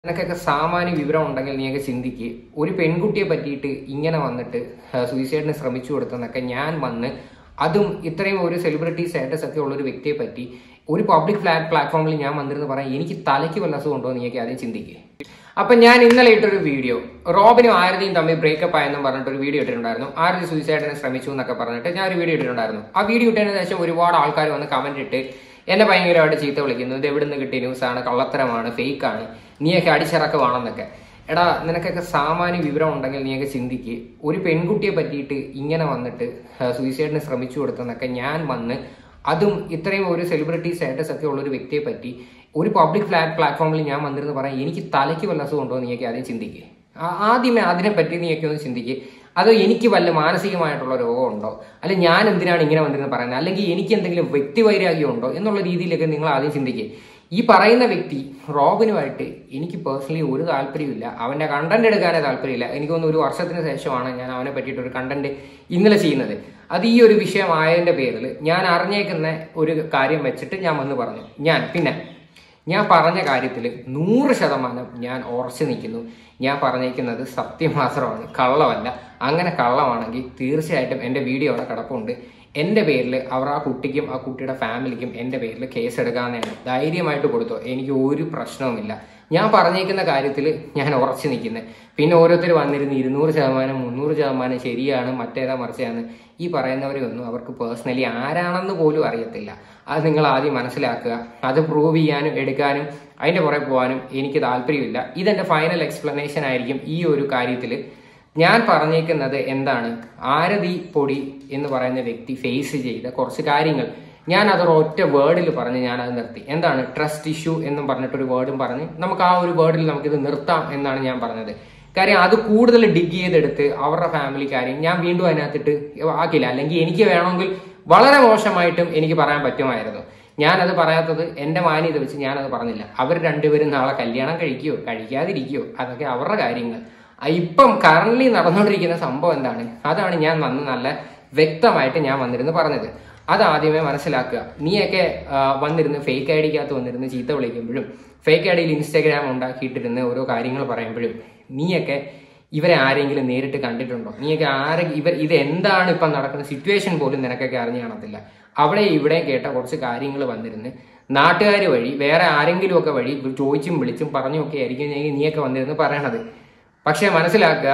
നിനക്കൊക്കെ സാമാന്യ വിവരം ഉണ്ടെങ്കിൽ നീയൊക്കെ ചിന്തിക്ക് ഒരു പെൺകുട്ടിയെ പറ്റിയിട്ട് ഇങ്ങനെ വന്നിട്ട് സൂയിസൈഡിന് ശ്രമിച്ചു കൊടുത്തെന്നൊക്കെ ഞാൻ വന്ന് അതും ഇത്രയും ഒരു സെലിബ്രിറ്റി സ്റ്റാറ്റസ് ഒക്കെ ഉള്ള ഒരു വ്യക്തിയെ പറ്റി ഒരു പബ്ലിക് ഫ്ലാറ്റ് പ്ലാറ്റ്ഫോമിൽ ഞാൻ വന്നിരുന്ന് പറയാൻ എനിക്ക് തലയ്ക്ക് വല്ല അസുഖം ഉണ്ടോ നീയൊക്കെ ആദ്യം ചിന്തിക്കുക അപ്പൊ ഞാൻ ഇന്നലെ ഇട്ടൊരു വീഡിയോ റോബിനും ആരതിയും തമ്മിൽ ബ്രേക്കപ്പ് ആയെന്നും പറഞ്ഞിട്ട് ഒരു വീഡിയോ ഇട്ടിട്ടുണ്ടായിരുന്നു ആരതി സൂയിസൈഡിനെ ശ്രമിച്ചു എന്നൊക്കെ പറഞ്ഞിട്ട് ഞാൻ ഒരു വീഡിയോ ഇട്ടിട്ടുണ്ടായിരുന്നു ആ വീഡിയോ ഇട്ടതിന് ശേഷം ഒരുപാട് ആൾക്കാർ വന്ന് കമന്റ് ഇട്ട് എന്നെ ഭയങ്കരമായിട്ട് ചീത്ത വിളിക്കുന്നു ഇത് എവിടെ നിന്ന് കിട്ടിയ ന്യൂസാണ് കള്ളത്തരമാണ് ഫേക്കാണ് നീയൊക്കെ അടിച്ചിറക്കുവാണെന്നൊക്കെ എടാ നിനക്കൊക്കെ സാമാന്യ വിവരം ഉണ്ടെങ്കിൽ നീയൊക്കെ ചിന്തിക്ക് ഒരു പെൺകുട്ടിയെ പറ്റിയിട്ട് ഇങ്ങനെ വന്നിട്ട് സൂയിസൈഡിന് ശ്രമിച്ചു കൊടുത്തെന്നൊക്കെ ഞാൻ വന്ന് അതും ഇത്രയും ഒരു സെലിബ്രിറ്റി സ്റ്റാറ്റസ് ഒക്കെ ഉള്ള ഒരു വ്യക്തിയെ പറ്റി ഒരു പബ്ലിക് ഫ്ലാറ്റ് പ്ലാറ്റ്ഫോമിൽ ഞാൻ വന്നിരുന്ന് പറയാൻ എനിക്ക് തലയ്ക്ക് വല്ല അസുഖം ഉണ്ടോ നീയൊക്കെ ആദ്യം ചിന്തിക്കുക ആദ്യമേ അതിനെപ്പറ്റി നീയൊക്കെ ഒന്ന് ചിന്തിക്കുക അതോ എനിക്ക് വല്ല മാനസികമായിട്ടുള്ള രോഗമുണ്ടോ അല്ലെങ്കിൽ ഞാൻ എന്തിനാണ് ഇങ്ങനെ വന്നിരുന്ന് പറയുന്നത് അല്ലെങ്കിൽ എനിക്ക് എന്തെങ്കിലും വ്യക്തിവൈരാഗ്യം ഉണ്ടോ എന്നുള്ള രീതിയിലൊക്കെ നിങ്ങൾ ആദ്യം ചിന്തിക്കുക ഈ പറയുന്ന വ്യക്തി റോബിനുമായിട്ട് എനിക്ക് പേഴ്സണലി ഒരു താല്പര്യമില്ല അവന്റെ കണ്ടന്റ് എടുക്കാനേ താല്പര്യമില്ല എനിക്ക് തോന്നുന്നു ഒരു വർഷത്തിന് ശേഷമാണ് ഞാൻ അവനെ പറ്റിയിട്ട് ഒരു കണ്ടന്റ് ഇന്നലെ ചെയ്യുന്നത് അത് ഈ ഒരു വിഷയമായതിന്റെ പേരിൽ ഞാൻ അറിഞ്ഞേക്കുന്ന ഒരു കാര്യം വെച്ചിട്ട് ഞാൻ വന്ന് പറഞ്ഞു ഞാൻ പിന്നെ ഞാൻ പറഞ്ഞ കാര്യത്തിൽ നൂറ് ശതമാനം ഞാൻ ഉറച്ചു നിൽക്കുന്നു ഞാൻ പറഞ്ഞേക്കുന്നത് സത്യം മാത്രമാണ് കള്ളമല്ല അങ്ങനെ കള്ളമാണെങ്കിൽ തീർച്ചയായിട്ടും എൻ്റെ വീഡിയോ അവിടെ കിടപ്പുണ്ട് എൻ്റെ പേരിൽ അവർ ആ കുട്ടിക്കും ആ കുട്ടിയുടെ ഫാമിലിക്കും എൻ്റെ പേരിൽ കേസ് എടുക്കാമെന്നാണ് ധൈര്യമായിട്ട് കൊടുത്തോ എനിക്ക് ഒരു പ്രശ്നവുമില്ല ഞാൻ പറഞ്ഞേക്കുന്ന കാര്യത്തിൽ ഞാൻ ഉറച്ചു നിൽക്കുന്നത് പിന്നെ ഓരോരുത്തർ വന്നിരുന്ന് ഇരുന്നൂറ് ശതമാനം മുന്നൂറ് ശതമാനം ശരിയാണ് മറ്റേതാ മറിച്ചാണ് ഈ പറയുന്നവരെ ഒന്നും അവർക്ക് പേഴ്സണലി ആരാണെന്ന് പോലും അറിയത്തില്ല അത് നിങ്ങൾ ആദ്യം മനസ്സിലാക്കുക അത് പ്രൂവ് ചെയ്യാനും എടുക്കാനും അതിൻ്റെ പുറകെ പോകാനും എനിക്ക് താല്പര്യമില്ല ഇതെൻ്റെ ഫൈനൽ എക്സ്പ്ലനേഷൻ ആയിരിക്കും ഈ ഒരു കാര്യത്തിൽ ഞാൻ പറഞ്ഞേക്കുന്നത് എന്താണ് ആരതി പൊടി എന്ന് പറയുന്ന വ്യക്തി ഫേസ് ചെയ്ത കുറച്ച് കാര്യങ്ങൾ ഞാൻ അതൊരു ഒറ്റ വേർഡിൽ പറഞ്ഞ് ഞാൻ അത് നിർത്തി എന്താണ് ട്രസ്റ്റ് ഇഷ്യൂ എന്നും പറഞ്ഞിട്ടൊരു വേർഡും പറഞ്ഞ് നമുക്ക് ആ ഒരു വേർഡിൽ നമുക്കിത് നിർത്താം എന്നാണ് ഞാൻ പറഞ്ഞത് കാര്യം അത് കൂടുതൽ ഡിഗ് ചെയ്തെടുത്ത് അവരുടെ ഫാമിലി കാര്യം ഞാൻ വീണ്ടും അതിനകത്തിട്ട് ആക്കില്ല അല്ലെങ്കിൽ എനിക്ക് വേണമെങ്കിൽ വളരെ മോശമായിട്ടും എനിക്ക് പറയാൻ പറ്റുമായിരുന്നു ഞാനത് പറയാത്തത് എൻ്റെ മാന്യത വെച്ച് ഞാനത് പറഞ്ഞില്ല അവർ രണ്ടുപേരും നാളെ കല്യാണം കഴിക്കുകയോ കഴിക്കാതിരിക്കുകയോ അതൊക്കെ അവരുടെ കാര്യങ്ങൾ ഇപ്പം കറന്റ് നടന്നുകൊണ്ടിരിക്കുന്ന സംഭവം എന്താണ് അതാണ് ഞാൻ വന്ന് നല്ല വ്യക്തമായിട്ട് ഞാൻ വന്നിരുന്ന് പറഞ്ഞത് അത് ആദ്യമേ മനസ്സിലാക്കുക നീയൊക്കെ വന്നിരുന്ന് ഫേക്ക് ഐ ഡിക്കകത്ത് വന്നിരുന്ന് ചീത്ത വിളിക്കുമ്പോഴും ഫേക്ക് ഐ ഡിയിൽ ഇൻസ്റ്റാഗ്രാം ഉണ്ടാക്കിയിട്ടിരുന്ന് ഓരോ കാര്യങ്ങൾ പറയുമ്പോഴും നീയൊക്കെ ഇവരെ ആരെങ്കിലും നേരിട്ട് കണ്ടിട്ടുണ്ടോ നീയൊക്കെ ആരെ ഇവർ ഇത് എന്താണ് ഇപ്പം നടക്കുന്ന സിറ്റുവേഷൻ പോലും നിനക്കൊക്കെ അറിഞ്ഞു കാണത്തില്ല അവിടെ ഇവിടെ കേട്ട കുറച്ച് കാര്യങ്ങൾ വന്നിരുന്ന് നാട്ടുകാർ വഴി വേറെ ആരെങ്കിലും ഒക്കെ വഴി ചോദിച്ചും വിളിച്ചും പറഞ്ഞും ഒക്കെ ആയിരിക്കും നീയൊക്കെ വന്നിരുന്ന് പറയണത് പക്ഷെ മനസ്സിലാക്കുക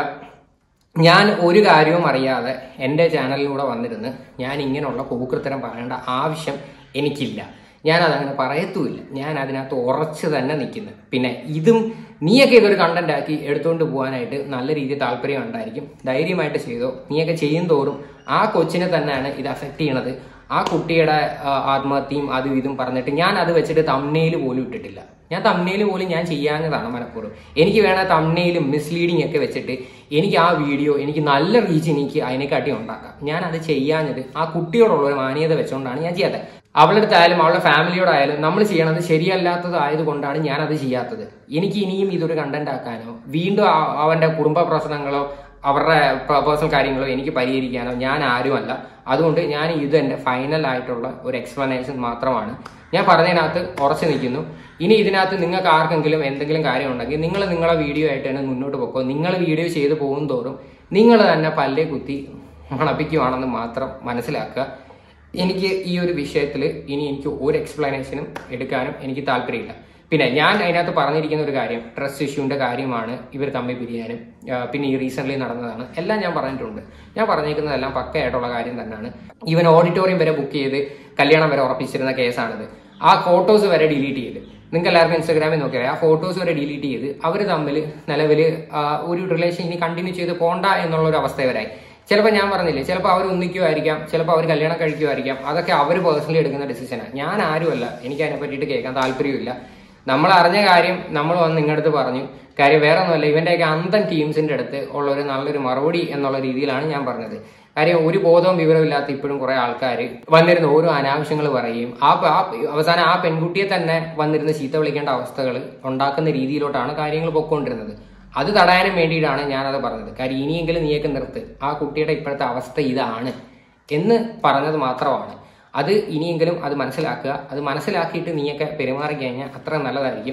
ഞാൻ ഒരു കാര്യവും അറിയാതെ എൻ്റെ ചാനലിലൂടെ വന്നിരുന്ന് ഞാൻ ഇങ്ങനെയുള്ള പോക്കൃത്തരം പറയേണ്ട ആവശ്യം എനിക്കില്ല ഞാൻ അതങ്ങനെ പറയത്തുമില്ല ഞാൻ അതിനകത്ത് ഉറച്ച് തന്നെ നിൽക്കുന്നു പിന്നെ ഇതും നീയൊക്കെ ഇതൊരു കണ്ടന്റ് ആക്കി എടുത്തുകൊണ്ട് പോകാനായിട്ട് നല്ല രീതിയിൽ താല്പര്യം ഉണ്ടായിരിക്കും ധൈര്യമായിട്ട് ചെയ്തോ നീയൊക്കെ ചെയ്യും തോറും ആ കൊച്ചിനെ തന്നെയാണ് ഇത് അഫക്റ്റ് ചെയ്യണത് ആ കുട്ടിയുടെ ആത്മഹത്യയും അതും ഇതും പറഞ്ഞിട്ട് ഞാൻ അത് വെച്ചിട്ട് തമ്മനയിൽ പോലും ഇട്ടിട്ടില്ല ഞാൻ തമ്മനയിൽ പോലും ഞാൻ ചെയ്യാഞ്ഞതാണ് മനഃപൂർവ്വം എനിക്ക് വേണ തമ്മനയിലും മിസ്ലീഡിങ് ഒക്കെ വെച്ചിട്ട് എനിക്ക് ആ വീഡിയോ എനിക്ക് നല്ല റീച്ച് എനിക്ക് അതിനെക്കാട്ടി ഉണ്ടാക്കാം ഞാൻ അത് ചെയ്യാഞ്ഞത് ആ കുട്ടിയോടുള്ള ഒരു മാന്യത വെച്ചുകൊണ്ടാണ് ഞാൻ ചെയ്യാത്തത് അവളുടെ അടുത്തായാലും അവളുടെ ഫാമിലിയോടായാലും നമ്മൾ ചെയ്യണത് ശരിയല്ലാത്തത് ആയതുകൊണ്ടാണ് ഞാൻ അത് ചെയ്യാത്തത് എനിക്ക് ഇനിയും ഇതൊരു കണ്ടന്റ് ആക്കാനോ വീണ്ടും അവന്റെ കുടുംബ പ്രശ്നങ്ങളോ അവരുടെ പേഴ്സണൽ കാര്യങ്ങളോ എനിക്ക് പരിഹരിക്കാനോ ഞാൻ ആരുമല്ല അതുകൊണ്ട് ഞാൻ ഇത് എൻ്റെ ഫൈനൽ ആയിട്ടുള്ള ഒരു എക്സ്പ്ലനേഷൻ മാത്രമാണ് ഞാൻ പറഞ്ഞതിനകത്ത് ഉറച്ചു നിൽക്കുന്നു ഇനി ഇതിനകത്ത് നിങ്ങൾക്ക് ആർക്കെങ്കിലും എന്തെങ്കിലും കാര്യം ഉണ്ടെങ്കിൽ നിങ്ങൾ നിങ്ങളെ വീഡിയോ ആയിട്ട് തന്നെ മുന്നോട്ട് പോക്കോ നിങ്ങൾ വീഡിയോ ചെയ്ത് പോകും തോറും നിങ്ങൾ തന്നെ പല്ലേ കുത്തി മണപ്പിക്കുവാണെന്ന് മാത്രം മനസ്സിലാക്കുക എനിക്ക് ഈ ഒരു വിഷയത്തിൽ ഇനി എനിക്ക് ഒരു എക്സ്പ്ലനേഷനും എടുക്കാനും എനിക്ക് താല്പര്യമില്ല പിന്നെ ഞാൻ അതിനകത്ത് പറഞ്ഞിരിക്കുന്ന ഒരു കാര്യം ട്രസ്റ്റ് ഇഷ്യൂവിന്റെ കാര്യമാണ് ഇവർ തമ്മിൽ പിരിയാനും പിന്നെ ഈ റീസെന്റ് നടന്നതാണ് എല്ലാം ഞാൻ പറഞ്ഞിട്ടുണ്ട് ഞാൻ പറഞ്ഞിരിക്കുന്നതെല്ലാം പക്കയായിട്ടുള്ള കാര്യം തന്നെയാണ് ഇവൻ ഓഡിറ്റോറിയം വരെ ബുക്ക് ചെയ്ത് കല്യാണം വരെ ഉറപ്പിച്ചിരുന്ന കേസാണിത് ആ ഫോട്ടോസ് വരെ ഡിലീറ്റ് ചെയ്ത് നിങ്ങൾക്ക് എല്ലാവർക്കും ഇൻസ്റ്റാഗ്രാമിൽ നോക്കിയാൽ ആ ഫോട്ടോസ് വരെ ഡിലീറ്റ് ചെയ്ത് അവർ തമ്മിൽ നിലവിൽ ഒരു റിലേഷൻ ഇനി കണ്ടിന്യൂ ചെയ്ത് പോണ്ട എന്നുള്ള ഒരു അവസ്ഥ വരായി ചിലപ്പോൾ ഞാൻ പറഞ്ഞില്ലേ ചിലപ്പോൾ അവർ ഒന്നിക്കുമായിരിക്കാം ചിലപ്പോൾ അവർ കല്യാണം കഴിക്കുമായിരിക്കാം അതൊക്കെ അവർ പേഴ്സണലി എടുക്കുന്ന ഡിസിഷനാണ് ഞാൻ ആരുമല്ല എനിക്ക് അതിനെ പറ്റിയിട്ട് കേൾക്കാൻ താല്പര്യമില്ല നമ്മൾ അറിഞ്ഞ കാര്യം നമ്മൾ വന്ന് നിങ്ങളുടെ പറഞ്ഞു കാര്യം വേറെ ഒന്നുമല്ല ഇവന്റെയൊക്കെ അന്തൻ ടീംസിന്റെ അടുത്ത് ഉള്ള ഒരു നല്ലൊരു മറുപടി എന്നുള്ള രീതിയിലാണ് ഞാൻ പറഞ്ഞത് കാര്യം ഒരു ബോധവും വിവരമില്ലാത്ത ഇപ്പോഴും കുറെ ആൾക്കാർ വന്നിരുന്ന ഓരോ അനാവശ്യങ്ങൾ പറയുകയും ആ അവസാനം ആ പെൺകുട്ടിയെ തന്നെ വന്നിരുന്ന് ചീത്ത വിളിക്കേണ്ട അവസ്ഥകൾ ഉണ്ടാക്കുന്ന രീതിയിലോട്ടാണ് കാര്യങ്ങൾ പൊക്കോണ്ടിരുന്നത് അത് തടയാനും വേണ്ടിയിട്ടാണ് ഞാനത് പറഞ്ഞത് കാര്യം ഇനിയെങ്കിലും നീയൊക്കെ നിർത്ത് ആ കുട്ടിയുടെ ഇപ്പോഴത്തെ അവസ്ഥ ഇതാണ് എന്ന് പറഞ്ഞത് മാത്രമാണ് അത് ഇനിയെങ്കിലും അത് മനസ്സിലാക്കുക അത് മനസ്സിലാക്കിയിട്ട് നീയൊക്കെ പെരുമാറി കഴിഞ്ഞാൽ അത്ര നല്ലതായിരിക്കും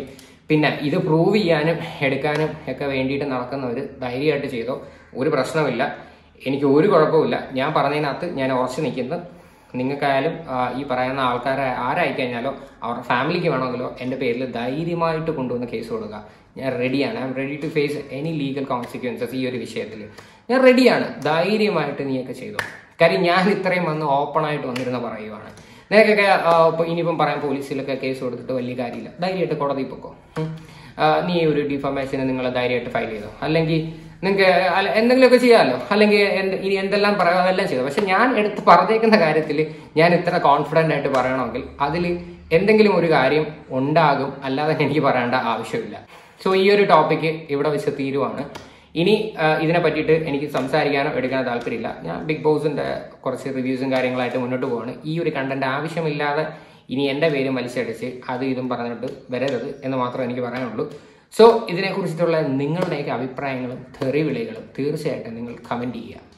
പിന്നെ ഇത് പ്രൂവ് ചെയ്യാനും എടുക്കാനും ഒക്കെ വേണ്ടിയിട്ട് നടക്കുന്നവർ ധൈര്യമായിട്ട് ചെയ്തോ ഒരു പ്രശ്നമില്ല എനിക്ക് ഒരു കുഴപ്പമില്ല ഞാൻ പറഞ്ഞതിനകത്ത് ഞാൻ ഉറച്ചു നിൽക്കുന്നു നിങ്ങൾക്കായാലും ആ, ഈ പറയുന്ന ആൾക്കാരെ ആരായി കഴിഞ്ഞാലോ അവരുടെ ഫാമിലിക്ക് വേണമെങ്കിലോ എൻ്റെ പേരിൽ ധൈര്യമായിട്ട് കൊണ്ടുവന്ന് കേസ് കൊടുക്കുക ഞാൻ റെഡിയാണ് I'm ready to face any legal consequences ഈ ഒരു വിഷയത്തിൽ ഞാൻ റെഡിയാണ് ധൈര്യമായിട്ട് നീയൊക്കെ ചെയ്തോ കാര്യം ഞാൻ ഇത്രയും വന്ന് ഓപ്പണായിട്ട് വന്നിരുന്ന പറയുവാണ് നിനക്കൊക്കെ ആ, ഇപ്പൊ ഇനിയിപ്പം പറയാം പോലീസിലൊക്കെ കേസ് കൊടുത്തിട്ട് വലിയ കാര്യമില്ല ധൈര്യമായിട്ട് കോടതിയിൽ പൊക്കോ ഉം. ആ, നീ ഒരു ഡിഫോമേഷന് നിങ്ങൾ ധൈര്യമായിട്ട് ഫയൽ ചെയ്തോ അല്ലെങ്കിൽ നിങ്ങൾക്ക് അല്ല എന്തെങ്കിലുമൊക്കെ ചെയ്യാമല്ലോ അല്ലെങ്കിൽ എന്ത് ഇനി എന്തെല്ലാം പറയാം അതെല്ലാം ചെയ്തോ പക്ഷെ ഞാൻ എടുത്ത് പറഞ്ഞേക്കുന്ന കാര്യത്തിൽ ഞാൻ ഇത്ര കോൺഫിഡൻ്റ് ആയിട്ട് പറയണമെങ്കിൽ അതിൽ എന്തെങ്കിലും ഒരു കാര്യം ഉണ്ടാകും അല്ലാതെ എനിക്ക് പറയേണ്ട ആവശ്യമില്ല സോ ഈ ഒരു ടോപ്പിക്ക് ഇവിടെ വെച്ച് തീരുവാണ് ഇനി ആ, ഇതിനെ പറ്റിയിട്ട് എനിക്ക് സംസാരിക്കാനോ എടുക്കാനോ താല്പര്യമില്ല ഞാൻ ബിഗ് ബോസിന്റെ കുറച്ച് റിവ്യൂസും കാര്യങ്ങളായിട്ട് മുന്നോട്ട് പോവാണ് ഈ ഒരു കണ്ടന്റ് ആവശ്യമില്ലാതെ ഇനി എൻ്റെ പേര് മത്സരിച്ച് അത് ഇതും പറഞ്ഞിട്ട് വരരുത് എന്ന് മാത്രമേ എനിക്ക് പറയാനുള്ളൂ സോ ഇതിനെക്കുറിച്ചിട്ടുള്ള നിങ്ങളുടെയൊക്കെ അഭിപ്രായങ്ങളും തെറിവിളികളും തീർച്ചയായിട്ടും നിങ്ങൾ കമൻറ്റ് ചെയ്യുക